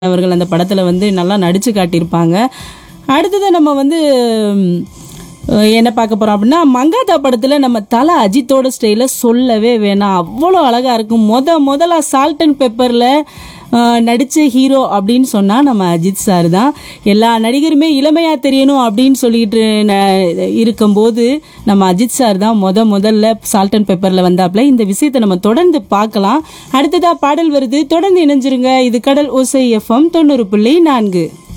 அவர்கள் அந்த படத்தில் வந்து நல்லா நடித்து காட்டியிருப்பாங்க அடுத்தது நம்ம வந்து ம், அஹ், என்ன பார்க்க போகிறோம் அப்படின்னா மங்காத்தா படத்தில் நம்ம தலை அஜித்தோட ஸ்டைலில் சொல்லவே வேணாம் அவ்வளோ அழகாக இருக்கும் முத முதல்ல சால்ட் அண்ட் பெப்பரில் நடித்த ஹீரோ அப்படின்னு சொன்னால் நம்ம அஜித் சார் தான் எல்லா நடிகருமே இளமையாக தெரியணும் அப்படின்னு சொல்லிட்டு ந- இருக்கும்போது நம்ம அஜித் சார் தான் முத முதல்ல சால்ட் அண்ட் பெப்பரில் வந்தாப்புல இந்த விஷயத்தை நம்ம தொடர்ந்து பார்க்கலாம் அடுத்ததாக பாடல் வருது தொடர்ந்து இணைஞ்சிருங்க இது கடல் ஓசை எஃப்எம் தொண்ணூறு புள்ளி நான்கு